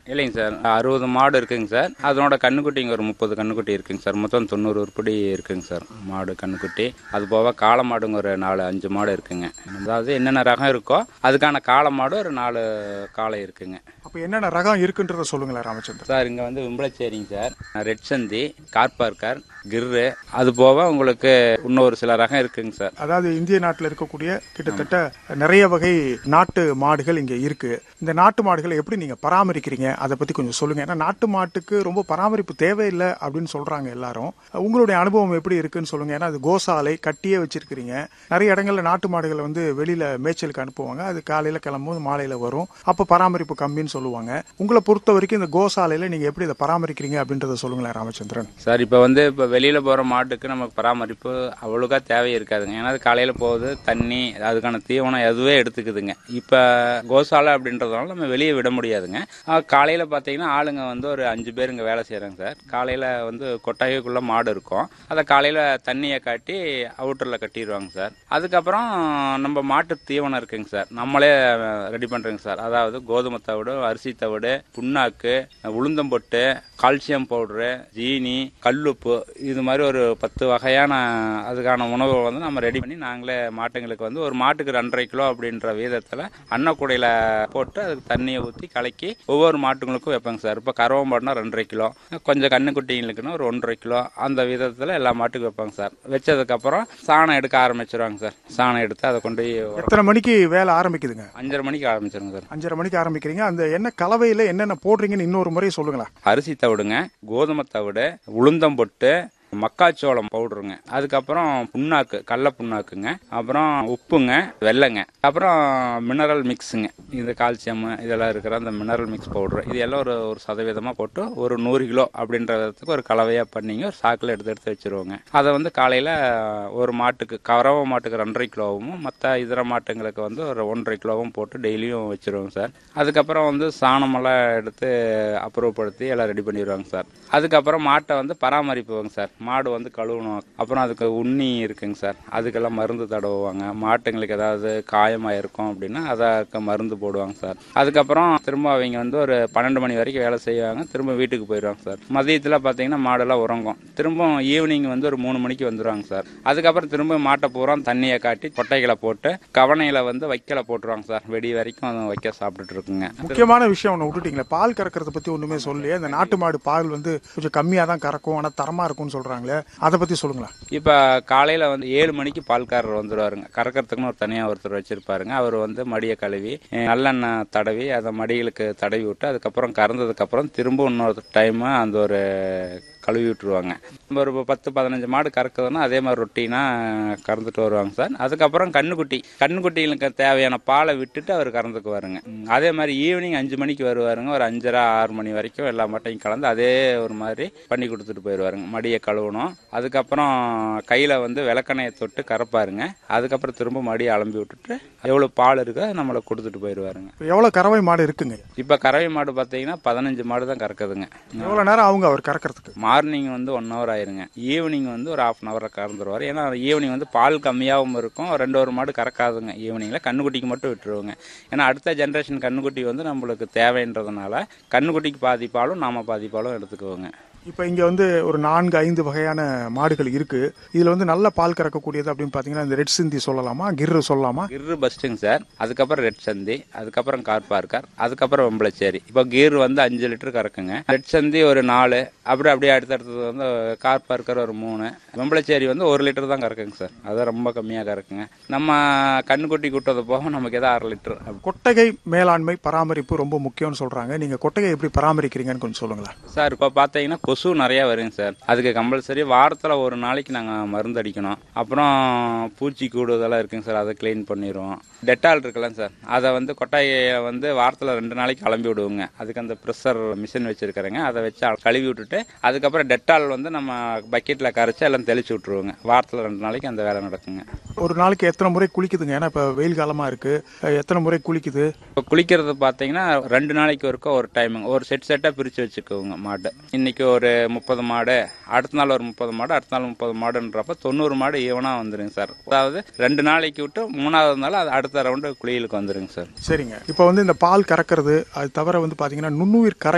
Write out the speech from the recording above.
இல்லைங்க சார் அறுபது மாடு இருக்குங்க சார் அதனோட கண்ணுக்குட்டிங்க ஒரு முப்பது கண்ணுக்குட்டி இருக்குங்க சார் மொத்தம் தொண்ணூறு உருப்படி இருக்குங்க சார் மாடு கண்ணுக்குட்டி அது போக காளை மாடுங்க ஒரு நாலு அஞ்சு மாடு இருக்குங்க அதாவது என்னென்ன ரகம் இருக்கோ அதுக்கான காளை மாடு ஒரு நாலு காளை இருக்குங்க அப்ப என்னென்ன ரகம் இருக்குன்றத சொல்லுங்களேன் ராமச்சந்திரன் சார் இங்கே வந்து விம்பளச்சேரிங்க சார் ரெட் சந்தி கார்பார்க்கர் கிர்ரு அது போக உங்களுக்கு இன்னொரு சில ரகம் இருக்குங்க சார் அதாவது இந்திய நாட்டில் இருக்கக்கூடிய கிட்டத்தட்ட நிறைய வகை நாட்டு மாடுகள் இங்க இருக்கு இந்த நாட்டு மாடுகளை எப்படி நீங்க பராமரிக்கிறீங்க அதை பத்தி கொஞ்சம் சொல்லுங்க ஏன்னா நாட்டு மாட்டுக்கு ரொம்ப பராமரிப்பு தேவையில்லை அப்படின்னு சொல்றாங்க எல்லாரும் உங்களுடைய அனுபவம் எப்படி இருக்குன்னு சொல்லுங்க ஏன்னா அது கோசாலை கட்டியே வச்சிருக்கிறீங்க நிறைய இடங்கள்ல நாட்டு மாடுகளை வந்து வெளியில மேய்ச்சலுக்கு அனுப்புவாங்க அது காலையில கிளம்பும் மாலையில வரும் அப்ப பராமரிப்பு கம்மின்னு சொல்லுவாங்க உங்களை பொறுத்த வரைக்கும் இந்த கோசாலையில நீங்க எப்படி இதை பராமரிக்கிறீங்க அப்படின்றத சொல்லுங்களேன் ராமச்சந்திரன் சார் இப்போ வந்து இப்போ வெளியில் போகிற மாட்டுக்கு நமக்கு பராமரிப்பு அவ்வளோக்கா தேவை இருக்காதுங்க ஏன்னா அது காலையில் போகுது தண்ணி அதுக்கான தீவனம் எதுவே எடுத்துக்குதுங்க இப்போ கோசாலை அப்படின்றதுனால நம்ம வெளியே விட முடியாதுங்க காலையில் பார்த்தீங்கன்னா ஆளுங்க வந்து ஒரு அஞ்சு பேர் இங்கே வேலை செய்கிறாங்க சார் காலையில் வந்து கொட்டாய்க்குள்ளே மாடு இருக்கும் அதை காலையில் தண்ணியை காட்டி அவுட்டரில் கட்டிடுவாங்க சார் அதுக்கப்புறம் நம்ம மாட்டு தீவனம் இருக்குங்க சார் நம்மளே ரெடி பண்ணுறோங்க சார் அதாவது கோதுமை தவிடு அரிசி தவிடு புண்ணாக்கு உளுந்தம்பொட்டு கால்சியம் பவுடரு ஜீனி கல்லுப்பு இது மாதிரி ஒரு பத்து வகையான அதுக்கான உணவை வந்து நம்ம ரெடி பண்ணி நாங்களே மாட்டுங்களுக்கு வந்து ஒரு மாட்டுக்கு ரெண்டரை கிலோ அப்படின்ற வீதத்தில் அன்னக்கூடையில் போட்டு அதுக்கு தண்ணியை ஊற்றி கலக்கி ஒவ்வொரு மாட்டுங்களுக்கும் வைப்பேங்க சார் இப்போ கறவை மாடுனா ரெண்டரை கிலோ கொஞ்சம் கண்ணுக்குட்டிங்களுக்குன்னா ஒரு ஒன்றரை கிலோ அந்த விதத்தில் எல்லா மாட்டுக்கும் வைப்பாங்க சார் வச்சதுக்கப்புறம் சாணம் எடுக்க ஆரம்பிச்சிருவாங்க சார் சாணம் எடுத்து அதை கொண்டு போய் உரம் எத்தனை மணிக்கு வேலை ஆரம்பிக்குதுங்க அஞ்சரை மணிக்கு ஆரம்பிச்சிருங்க சார் அஞ்சரை மணிக்கு ஆரம்பிக்கிறீங்க அந்த என்ன கலவையில என்னென்ன போடுறீங்கன்னு இன்னொரு முறை சொல்லுங்களேன் அரிசி தவிடுங்க கோதுமை தவிடு உளுந்தம் பொட்டு மக்காச்சோளம் பவுடருங்க அதுக்கப்புறம் புண்ணாக்கு கடல புண்ணாக்குங்க அப்புறம் உப்புங்க வெள்ளைங்க அப்புறம் மினரல் மிக்ஸுங்க இது கால்சியம் இதெல்லாம் இருக்கிற அந்த மினரல் மிக்ஸ் பவுடர் இது எல்லாம் ஒரு ஒரு சதவீதமாக போட்டு ஒரு நூறு கிலோ அப்படின்றதுக்கு ஒரு கலவையாக பண்ணிங்க ஒரு சாக்கில் எடுத்து எடுத்து வச்சிருவோங்க அதை வந்து காலையில் ஒரு மாட்டுக்கு கறவை மாட்டுக்கு ரெண்டரை கிலோவும் மற்ற இதர மாட்டுங்களுக்கு வந்து ஒரு ஒன்றரை கிலோவும் போட்டு டெய்லியும் வச்சிருவோங்க சார் அதுக்கப்புறம் வந்து சாணமெல்லாம் எடுத்து அப்புறப்படுத்தி எல்லாம் ரெடி பண்ணிடுவாங்க சார் அதுக்கப்புறம் மாட்டை வந்து பராமரிப்புவாங்க சார் மாடு வந்து கழுவணும் அப்புறம் அதுக்கு உண்ணி இருக்குங்க சார் அதுக்கெல்லாம் மருந்து தடவுவாங்க மாட்டுங்களுக்கு ஏதாவது காயமாக இருக்கும் அப்படின்னா அதற்கு மருந்து போடுவாங்க சார் அதுக்கப்புறம் திரும்ப அவங்க வந்து ஒரு பன்னெண்டு மணி வரைக்கும் வேலை செய்வாங்க திரும்ப வீட்டுக்கு போயிடுவாங்க சார் மதியத்தில் பார்த்தீங்கன்னா மாடெல்லாம் உறங்கும் திரும்ப ஈவினிங் வந்து ஒரு மூணு மணிக்கு வந்துடுவாங்க சார் அதுக்கப்புறம் திரும்ப மாட்டை பூரா தண்ணியை காட்டி கொட்டைகளை போட்டு கவனையில் வந்து வைக்கல போட்டுருவாங்க சார் வெடி வரைக்கும் அதை வைக்க சாப்பிட்டுட்டு இருக்குங்க முக்கியமான விஷயம் ஒன்று விட்டுட்டீங்களே பால் கறக்கிறத பத்தி ஒண்ணுமே சொல்லி அந்த நாட்டு மாடு பால் வந்து கொஞ்சம் கம்மியா தான் கறக்கும் ஆனா தரமா இருக்கும்னு சொல்றாங்களே அதை பத்தி சொல்லுங்களேன் இப்போ காலையில் வந்து ஏழு மணிக்கு பால்காரர் வந்துடுவாருங்க கறக்கிறதுக்குன்னு ஒரு தனியாக ஒருத்தர் வச்சிருப்பாருங்க அவர் வந்து மடியை கழுவி அஹ், நல்லெண்ணெய் தடவி அதை மடிகளுக்கு தடவி விட்டு அதுக்கப்புறம் கறந்ததுக்கப்புறம் திரும்ப இன்னொரு டைம் அந்த ஒரு கழுவி விட்டுருவாங்க நம்ம ஒரு பத்து பதினஞ்சு மாடு கறக்குதுன்னா அதே மாதிரி ரொட்டீனாக கறந்துட்டு வருவாங்க சார் அதுக்கப்புறம் கண்ணுக்குட்டி கண்ணுக்குட்டிகளுக்கு தேவையான பாலை விட்டுட்டு அவர் கறந்துக்குவாருங்க ம், அதே மாதிரி ஈவினிங் அஞ்சு மணிக்கு வருவாருங்க ஒரு அஞ்சரை ஆறு மணி வரைக்கும் எல்லா மாட்டையும் கலந்து அதே ஒரு மாதிரி பண்ணி கொடுத்துட்டு போயிடுவாருங்க மடியை கழுவணும் அதுக்கப்புறம் கையில் வந்து விளக்கணையை தொட்டு கறப்பாருங்க அதுக்கப்புறம் திரும்ப மடியை அலம்பி விட்டுட்டு எவ்வளோ பால் இருக்கோ அதை நம்மளை கொடுத்துட்டு போயிடுவாருங்க இப்ப எவ்வளவு கறவை மாடு இருக்குங்க இப்போ கறவை மாடு பார்த்தீங்கன்னா பதினஞ்சு மாடு தான் கறக்குதுங்க எவ்வளவு நேரம் அவங்க அவர் கறக்கிறதுக்கு மார்னிங் வந்து ஒன் ஹவர் ஆயிருங்க ஈவினிங் வந்து ஒரு ஹாஃப் அன் ஹவரில் கறந்துருவார் ஏன்னா ஈவினிங் வந்து பால் கம்மியாகவும் இருக்கும் ரெண்டு ஒரு மாடு கறக்காதுங்க ஈவினிங்கில் கண்ணுக்குட்டிக்கு மட்டும் விட்டுருவோங்க ஏன்னா அடுத்த ஜென்ரேஷன் கண்ணுக்குட்டி வந்து நம்மளுக்கு தேவைன்றதுனால கண்ணுக்குட்டிக்கு பாதி பாலும் நாம பாதி பாலும் எடுத்துக்குவோங்க இப்ப இங்க வந்து ஒரு நான்கு ஐந்து வகையான மாடுகள் இருக்கு இதுல வந்து நல்ல பால் கறக்கக்கூடியது அப்படின்னு பாத்தீங்கன்னா இந்த ரெட் சிந்தி சொல்லலாமா கிர்ரு சொல்லலாமா கிர்ரு பஸ்ட்டுங்க சார் அதுக்கப்புறம் ரெட் சந்தி அதுக்கப்புறம் கார் பார்க்கர் அதுக்கப்புறம் வெம்பளச்சேரி இப்போ கீர் வந்து அஞ்சு லிட்டர் கறக்குங்க ரெட் சந்தி ஒரு நாலு அப்படி அப்படியே அடுத்தடுத்தது வந்து கார் பார்க்கர் ஒரு மூணு வெம்பளச்சேரி வந்து ஒரு லிட்டர் தான் கறக்குங்க சார் அது ரொம்ப கம்மியாக கறக்குங்க நம்ம கண்ணுக்குட்டி குட்டது போக நமக்கு ஏதோ அரை லிட்டர் கொட்டகை மேலாண்மை பராமரிப்பு ரொம்ப முக்கியம்னு சொல்றாங்க நீங்க கொட்டகை எப்படி பராமரிக்கிறீங்கன்னு கொஞ்சம் சொல்லுங்களேன் சார் இப்போ பார்த்தீங்கன்னா கொசு நிறையா வருங்க சார் அதுக்கு கம்பல்சரி வாரத்தில் ஒரு நாளைக்கு நாங்கள் மருந்து அடிக்கணும் அப்புறம் பூச்சி கூடு இதெல்லாம் இருக்குங்க சார் அதை க்ளீன் பண்ணிடுவோம் டெட்டால் இருக்குல்ல சார் அதை வந்து கொட்டாயை வந்து வாரத்தில் ரெண்டு நாளைக்கு கிளம்பி விடுவோங்க அதுக்கு அந்த ப்ரெஷர் மிஷின் வச்சிருக்கிறேங்க அதை வச்சு அ- கழுவி விட்டுட்டு அதுக்கப்புறம் டெட்டால் வந்து நம்ம பக்கெட்டில் கரைச்சி எல்லாம் தெளிச்சு விட்ருவோங்க வாரத்தில் ரெண்டு நாளைக்கு அந்த வேலை நடக்குங்க ஒரு நாளைக்கு எத்தனை முறை குளிக்குதுங்க ஏன்னா இப்ப வெயில் காலமா இருக்கு அஹ் எத்தனை முறை குளிக்குது இப்போ குளிக்கிறது பார்த்தீங்கன்னா ரெண்டு நாளைக்கு ஒருக்கா ஒரு டைமுங்க ஒரு செட் செட்டாக பிரித்து வச்சுக்கோங்க மாடு இன்னைக்கு ஒரு முப்பது மாடு அடுத்த நாள் ஒரு முப்பது மாடு அடுத்த நாள் முப்பது மாடுன்றப்ப தொண்ணூறு மாடு ஈவனாக வந்துருங்க சார் அதாவது ரெண்டு நாளைக்கு விட்டு மூணாவது நாள் அது அடுத்த ரவுண்டு குளியலுக்கு வந்துருங்க சார் சரிங்க இப்போ வந்து இந்த பால் கறக்கிறது அது தவிர வந்து பாத்தீங்கன்னா நுண்ணுயிர் கரை